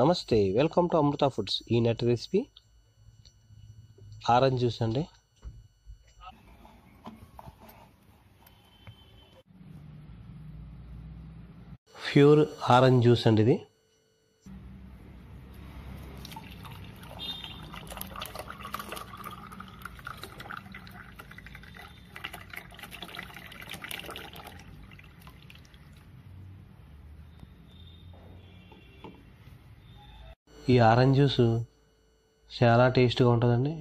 నమస్తే welcome to Amrutha foods ఈ net recipe orange juice అండి ప్యూర్ ఆరెంజ్ జ్యూస్ అండి ఇది ఈ ఆరెంజ్ జ్యూస్ చాలా టేస్ట్గా ఉంటుందండి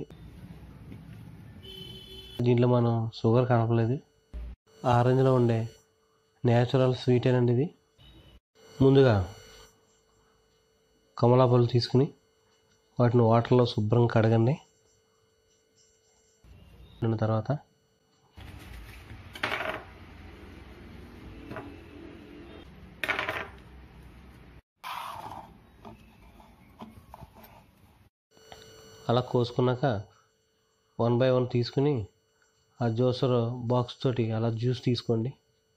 దీంట్లో మనం షుగర్ కలపలేదు ఆరెంజ్లో ఉండే న్యాచురల్ స్వీటేనండి ఇది ముందుగా కమలా పళ్ళు తీసుకుని వాటిని వాటర్లో శుభ్రంగా కడగండి దాని తర్వాత అలా కోసుకున్నాక వన్ బై వన్ తీసుకుని ఆ జ్యూసర్ బాక్స్ తోటి అలా జ్యూస్ తీసుకోండి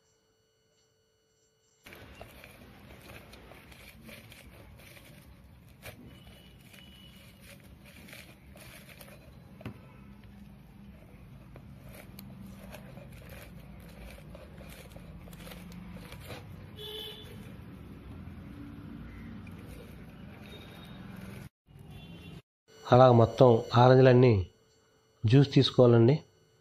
అలా మొత్తం ఆరెంజ్లన్నీ జ్యూస్ తీసుకోవాలండి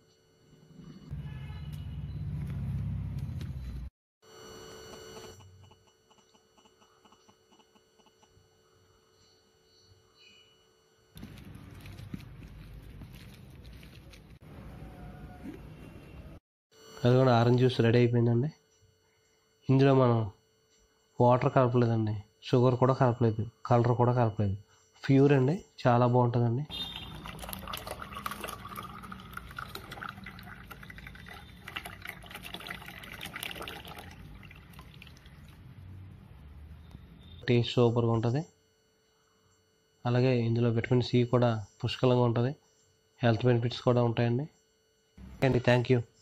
అది కూడా ఆరెంజ్ జ్యూస్ రెడీ అయిపోయిందండి ఇందులో మనం వాటర్ కలపలేదండి షుగర్ కూడా కలపలేదు కలర్ కూడా కలపలేదు ప్యూర్ అండి చాలా బాగుంటుందండి టేస్ట్ సూపర్గా ఉంటుంది అలాగే ఇందులో విటమిన్ సి కూడా పుష్కలంగా ఉంటుంది హెల్త్ బెనిఫిట్స్ కూడా ఉంటాయండి అండి థ్యాంక్ యూ